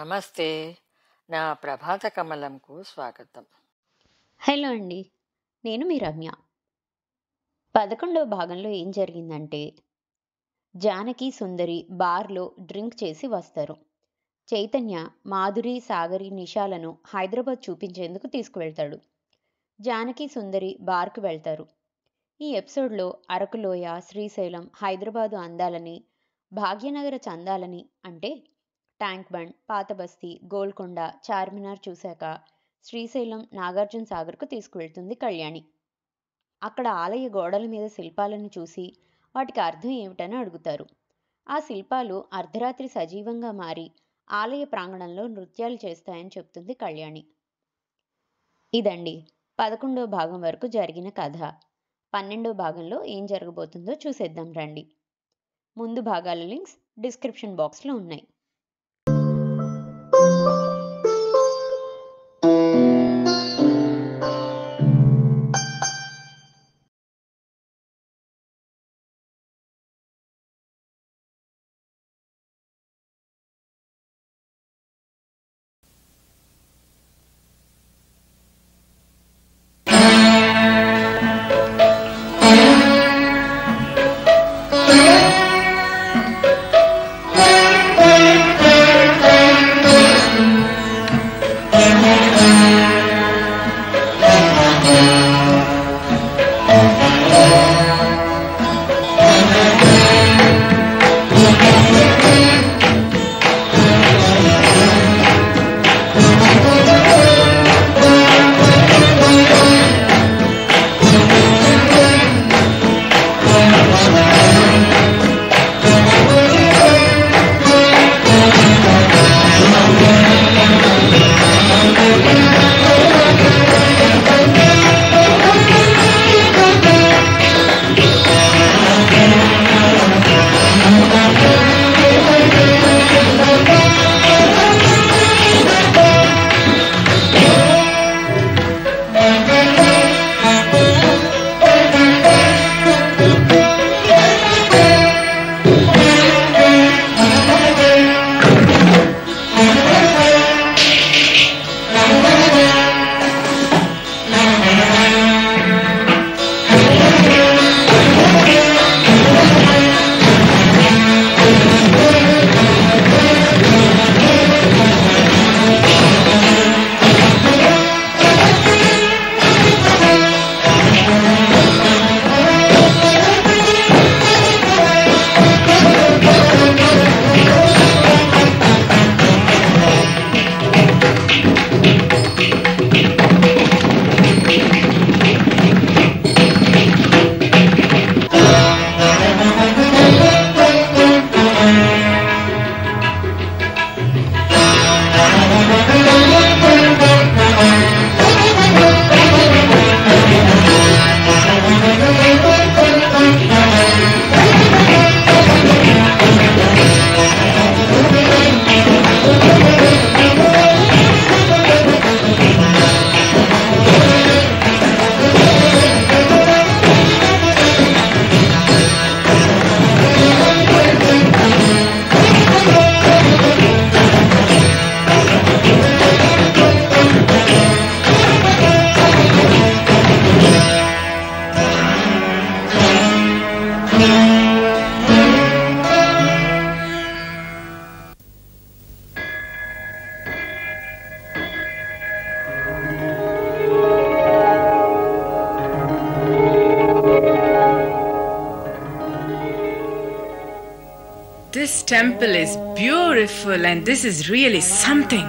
నమస్తే నా ప్రభాత కమలంకు స్వాగతం హలో అండి నేను మీ రమ్య పదకొండవ భాగంలో ఏం జరిగిందంటే జానకి సుందరి బార్లో డ్రింక్ చేసి వస్తారు చైతన్య మాధురి సాగరి నిషాలను హైదరాబాద్ చూపించేందుకు తీసుకువెళ్తాడు జానకి సుందరి బార్కు వెళ్తారు ఈ ఎపిసోడ్లో అరకులోయ శ్రీశైలం హైదరాబాదు అందాలని భాగ్యనగర చందాలని అంటే ట్యాంక్ బండ్ పాతబస్తీ గోల్కొండ చార్మినార్ చూశాక శ్రీశైలం నాగార్జున సాగర్కు తీసుకువెళ్తుంది కళ్యాణి అక్కడ ఆలయ గోడల మీద శిల్పాలను చూసి వాటికి అర్థం ఏమిటని అడుగుతారు ఆ శిల్పాలు అర్ధరాత్రి సజీవంగా మారి ఆలయ ప్రాంగణంలో నృత్యాలు చేస్తాయని చెప్తుంది కళ్యాణి ఇదండి పదకొండో భాగం వరకు జరిగిన కథ పన్నెండో భాగంలో ఏం జరగబోతుందో చూసేద్దాం రండి ముందు భాగాల లింక్స్ డిస్క్రిప్షన్ బాక్స్లో ఉన్నాయి This temple is beautiful and this is really something.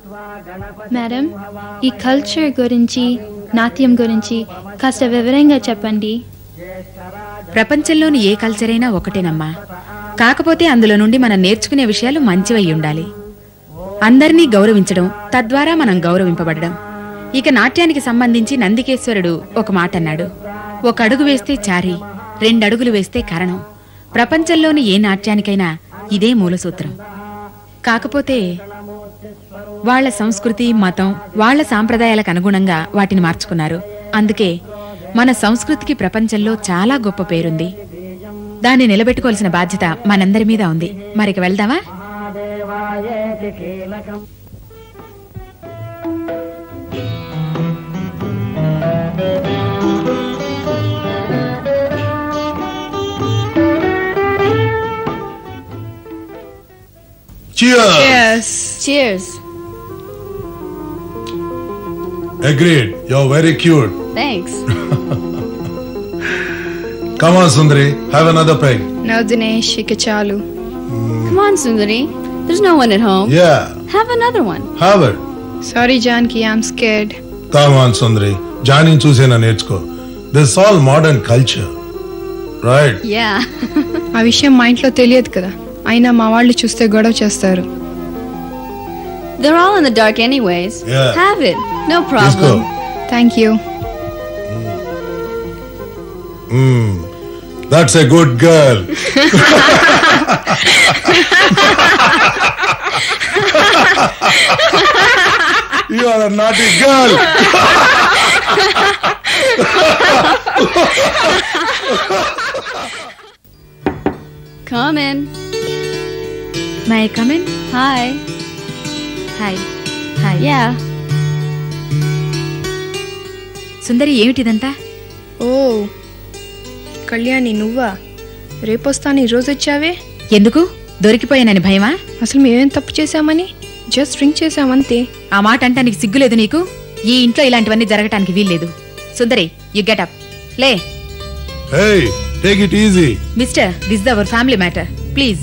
Madam ఈ కల్చర్ గురించి నాట్యం గురించి కాస్త వివరంగా చెప్పండి ప్రపంచంలోని ఏ కల్చర్ అయినా ఒకటేనమ్మా కాకపోతే అందులో నుండి మనం నేర్చుకునే విషయాలు మంచివై ఉండాలి అందరినీ గౌరవించడం తద్వారా మనం గౌరవింపబడడం ఇక నాట్యానికి సంబంధించి నందికేశ్వరుడు ఒక మాట అన్నాడు ఒక అడుగు వేస్తే చారి రెండడుగులు వేస్తే కరణం ప్రపంచంలోని ఏ నాట్యానికైనా ఇదే మూలసూత్రం కాకపోతే వాళ్ళ సంస్కృతి మతం వాళ్ళ సాంప్రదాయాలకు అనుగుణంగా వాటిని మార్చుకున్నారు అందుకే మన సంస్కృతికి ప్రపంచంలో చాలా గొప్ప పేరుంది దాన్ని నిలబెట్టుకోవాల్సిన బాధ్యత మనందరి మీద ఉంది మరికి వెళ్దామా ధ్యాయేతి కీలకం Cheers! Yes. Cheers. Agreed. You're very cute. Thanks. Come on, Sundari. Have another peg. No, Dinesh, ఇక చాలు Come on, Sundari. There's no one at home. Yeah. Have another one. Have it. Sorry Janki I'm scared Come on, Sundari. Johnny చూసేనా నేర్చుకో this all modern culture right Yeah. ఆ విషయం మా ఇంట్లో తెలియదు కదా అయినా మా వాళ్ళు చూస్తే గొడవ చేస్తారు They're all in the dark anyways. Yeah. Have it. No తీసుకో problem. Thank you that's a good girl you are a naughty girl Come in. My come in Hi. Hi hi Yeah. Sundari ఏమిటిదంతా ఓ కళ్యాణి నువ్వా రేపొస్తాను ఈరోజు వచ్చావే ఎందుకు దొరికిపోయానని భయమా అసలు మేమేం తప్పు చేశామని జస్ట్ డ్రింక్ చేశామంతే ఆ మాట అంటానికి సిగ్గులేదు నీకు ఈ ఇంట్లో ఇలాంటివన్నీ జరగటానికి వీల్లేదు సుందరి యు గెట్ అప్ లే hey take it easy mister this our family matter please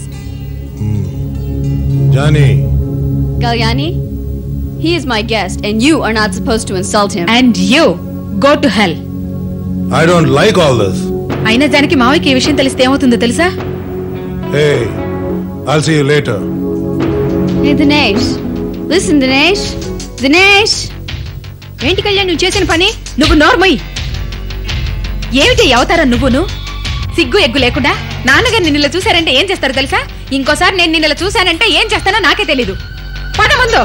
Johnny Galyani, he is my guest, and you are not supposed to insult him. And you go to hell I don't like all this అయినా దానికి మావయ్యకి ఈ విషయం తెలిస్తే ఏమవుతుందో తెలుసా hey I'll see you later Hey, Dinesh. Listen, Dinesh. Dinesh. ఏంటి కళ్యాణ్ నువ్వు చేసిన పని నువ్వు నోర్మయ్ ఏమిటి ఈ అవతారం నువ్వును సిగ్గు ఎగ్గు లేకుండా నాన్నగారు నిన్ను ఇలా చూశారంటే ఏం చేస్తారో తెలుసా ఇంకోసారి నేను నిన్ను ఇలా చూశానంటే ఏం చేస్తానో నాకే తెలీదు పద ముందు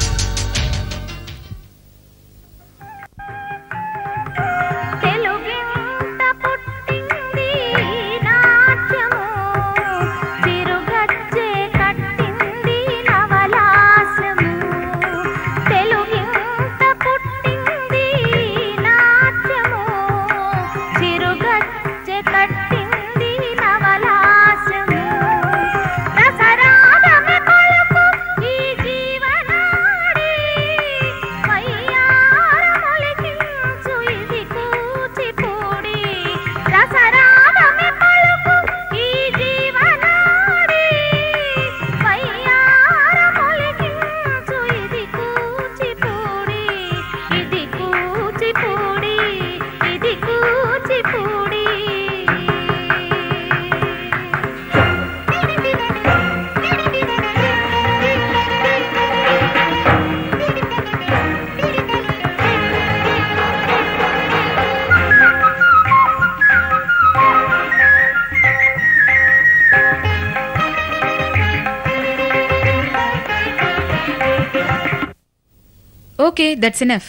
తెలుగింట పుట్టింది నాట్యము చిరుగచ్చే కట్టింది నవలాస్యము తెలుగింట పుట్టింది నాట్యము చిరుగచ్చే కట్టింది నవలాస్యము దసరాగమే కొలుపు ఈ జీవనాడి మయ్యారమొలికించు ఇది కూచిపూడి రసరాగమే పలుకు ఈ జీవనాడి మయ్యారమొలికించు ఇది కూచిపూడి ఇది కూచిపూడి ఇది కూచిపూడి ఓకే దట్స్ ఎనఫ్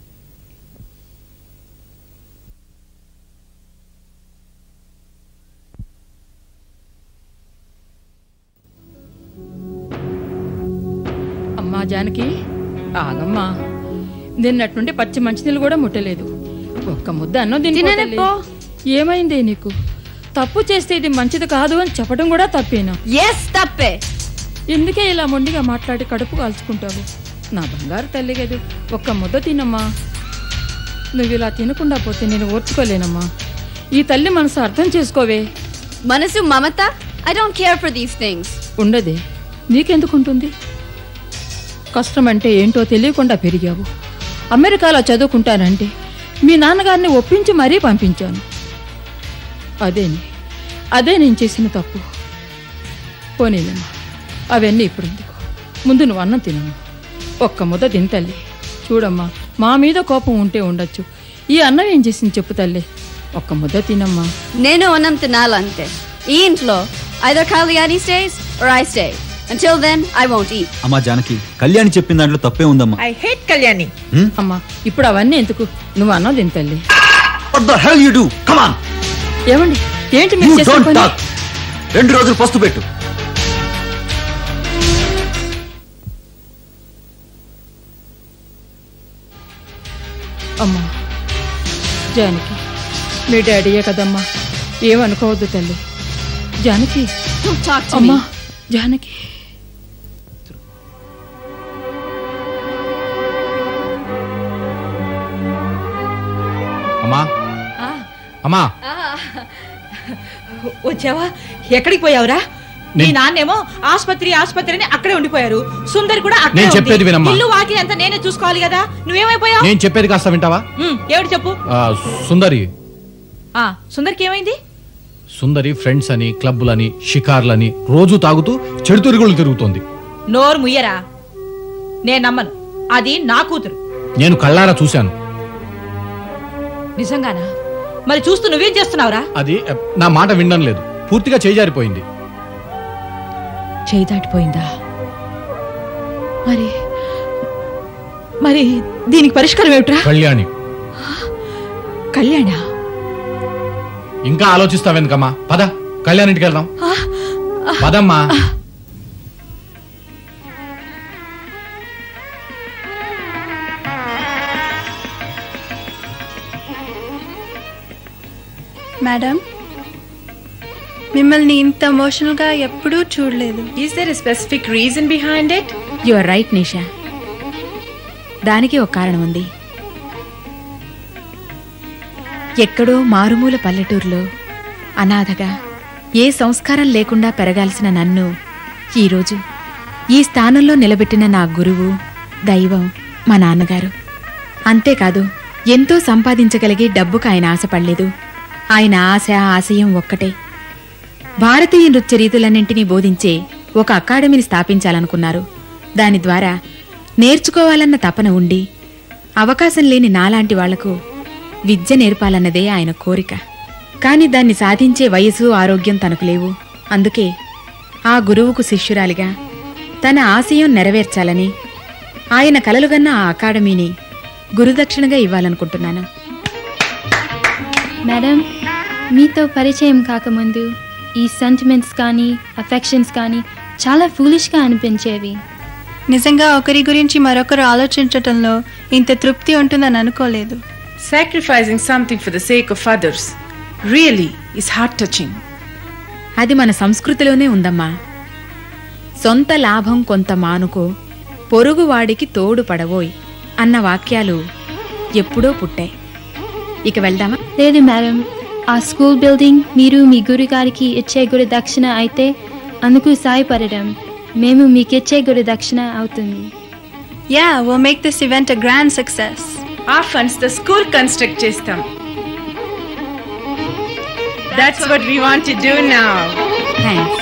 అమ్మా జానకి ఆగమ్మా నిన్నటి నుండి పచ్చి మంచినీళ్ళు కూడా ముట్టలేదు ఒక్క ముద్ద అన్నం తిని తిననే పో. ఏమైంది నీకు తప్పు చేస్తే ఇది మంచిది కాదు అని చెప్పడం కూడా తప్పేనా Yes, tappe. ఎందుకే ఇలా మొండిగా మాట్లాడి కడుపు కాల్చుకుంటావు నా బంగారు తల్లి గది ఒక్క ముద్ద తినమ్మా నువ్వు ఇలా తినకుండా పోతే నేను ఓర్చుకోలేనమ్మా ఈ తల్లి మనసు అర్థం చేసుకోవే Manasu Mamata, I don't care for these things. ఉండదే నీకెందుకుంటుంది కష్టం అంటే ఏంటో తెలియకుండా పెరిగావు అమెరికాలో చదువుకుంటానంటే మీ నాన్నగారిని ఒప్పించి మరీ పంపించాను అదేనే అదే నేను చేసిన తప్పు పోనీలేమ్మా అవన్నీ ఇప్పుడు ఎందుకు ముందు నువ్వు అన్నం తినము ఒక్క ముద్ద తిని తల్లి చూడమ్మా మా మీద కోపం ఉంటే ఉండొచ్చు ఈ అన్నం ఏం చేసింది చెప్పు తల్లి ఒక్క ముద్ద తినమ్మా నేను అన్నం తినాలంతే ఈ ఇంట్లో either Kalyani stays or I stay. Until then, I won't eat. అమ్మా జానకి కళ్యాణి చెప్పిన దాంట్లో తప్పే ఉందమ్మా ఐ హేట్ కళ్యాణి అమ్మా ఇప్పుడు అవన్నీ ఎందుకు నువ్వు అన్నం తిని తల్లి what the hell you do come on ఏమండి ఏంటి యు మీరు చేసే డోంట్ పని? టాక్ రెండు రోజులు పస్తు పెట్టు అమ్మా జానకి మీ డాడీయే కదమ్మా ఏమనుకోవద్దు తల్లి జానకి Don't talk to అమ్మా me. జానకి అమ్మా అమ్మా వచ్చావా ఎక్కడికి పోయావురా నీ నేను- నాన్నేమో ఆసుపత్రి ఆసుపత్రి అని అక్కడే ఉండిపోయారు సుందరి కూడా అక్కడే నేను ఉంది. చెప్పేది వినమ్మా. ఇల్లు వాకిలి అంతా నేనే చూసుకోవాలి కదా నువ్వేమైపోయావు నేను చెప్పేది కాస్త వింటావా ఉమ్, ఏమిటి చెప్పు ఆ, సుందరి ఆ సుందరికి ఏమైంది సుందరి ఫ్రెండ్స్ అని క్లబ్బులని షికార్లని రోజు తాగుతూ చెడు తిరుగులు తిరుగుతోంది నోరు ముయ్యరా నేను నమ్మను అది నా కూతురు నేను కళ్ళారా చూశాను నిజంగానా మరి చూస్తూ నువ్వేం చేస్తున్నావురా అది అ, నా మాట వినడం లేదు పూర్తిగా చేజారిపోయింది చేయి దాటిపోయిందా మరి మరి దీనికి పరిష్కారం ఏమిట్రా కళ్యాణి కళ్యాణ ఇంకా ఆలోచిస్తావెందుకమ్మా పద కళ్యాణింటికి వెళ్దాం పదమ్మా మేడం మిమ్మల్ని ఇంత ఎమోషనల్గా ఎప్పుడూ చూడలేదు Is there a specific reason behind it? You are right Nisha దానికి ఒక కారణం ఉంది ఎక్కడో మారుమూల పల్లెటూరులో అనాథగా ఏ సంస్కారం లేకుండా పెరగాల్సిన నన్ను ఈరోజు ఈ స్థానంలో నిలబెట్టిన నా గురువు దైవం మా నాన్నగారు అంతేకాదు ఎంతో సంపాదించగలిగి డబ్బుకు ఆయన ఆశపడలేదు ఆయన ఆశ ఆశయం ఒక్కటే భారతీయ నృత్య రీతులన్నింటినీ బోధించే ఒక అకాడమీని స్థాపించాలనుకున్నారు దాని ద్వారా నేర్చుకోవాలన్న తపన ఉండి అవకాశం లేని నాలాంటి వాళ్లకు విద్య నేర్పాలన్నదే ఆయన కోరిక కాని దాన్ని సాధించే వయసు ఆరోగ్యం తనకు లేవు అందుకే ఆ గురువుకు శిష్యురాలిగా తన ఆశయం నెరవేర్చాలని ఆయన కలలుగన్న ఆ అకాడమీని గురుదక్షిణగా ఇవ్వాలనుకుంటున్నాను మేడం మీతో పరిచయం కాకముందు ఈ సెంటిమెంట్స్ కానీ అఫెక్షన్స్ కానీ చాలా ఫూలిష్గా అనిపించేవి నిజంగా ఒకరి గురించి మరొకరు ఆలోచించటంలో ఇంత తృప్తి ఉంటుందని అనుకోలేదు Sacrificing something for the sake of others really is heart touching. అది మన సంస్కృతిలోనే ఉందమ్మా సొంత లాభం కొంత మానుకో పొరుగువాడికి తోడు పడవోయ్ అన్న వాక్యాలు ఎప్పుడో పుట్టాయి ఇక వెళ్దామా లేదు మేడం ఆ స్కూల్ బిల్డింగ్ మీరు మీ గురుగారికి ఇచ్చే గురి దక్షిణ అయితే అందుకు సాయపడడం మేము మీకిచ్చే గురి దక్షిణ అవుతుంది yeah will make this event a grand success ఆ ఫండ్స్ ద స్కూల్ కన్స్ట్రక్ట్ చేస్తాం That's what we want to do now. Thanks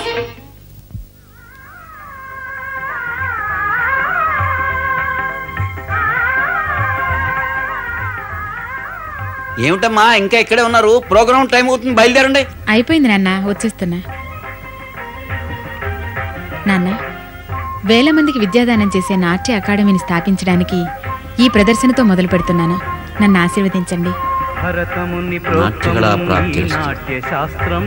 ఏమిటమ్మా ఇంకా ఇక్కడే ఉన్నారు ప్రోగ్రామ్ టైం అవుతుంది బయలుదేరండి అయిపోయింది నాన్న వచ్చేస్తున్నా నాన్న వేల మందికి విద్యాదానం చేసే నాట్య అకాడమీని స్థాపించడానికి ఈ ప్రదర్శనతో మొదలు పెడుతున్నాను నన్ను ఆశీర్వదించండి భరతముని నాట్యకళా ప్రాప్తి నాట్య శాస్త్రం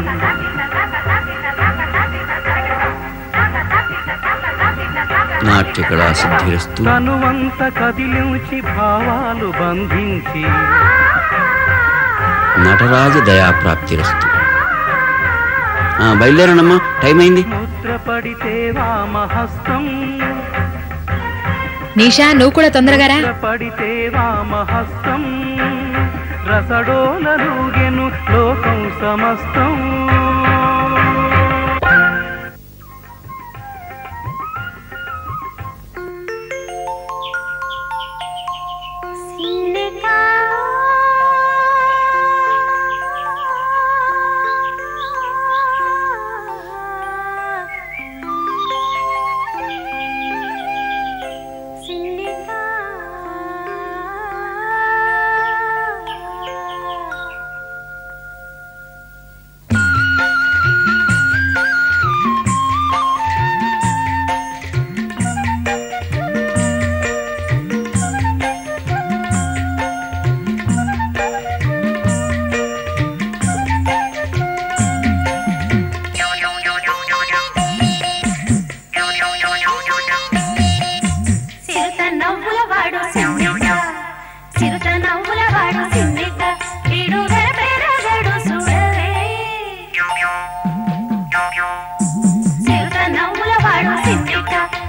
నాట్యకళా సిద్ధిరస్తు తనువంత కదిలించి భావాలు బంధించి నటరాజ దయాప్రాప్తిరస్తు ఆ, బయలుదేరండమ్మా టైం అయింది ముద్రపడితే వామహస్తం నిషా నువ్వు కూడా తొందరగా రా పడితే వామహస్తం రసడోలలుగెను లోకం సమస్తం చిత్రిక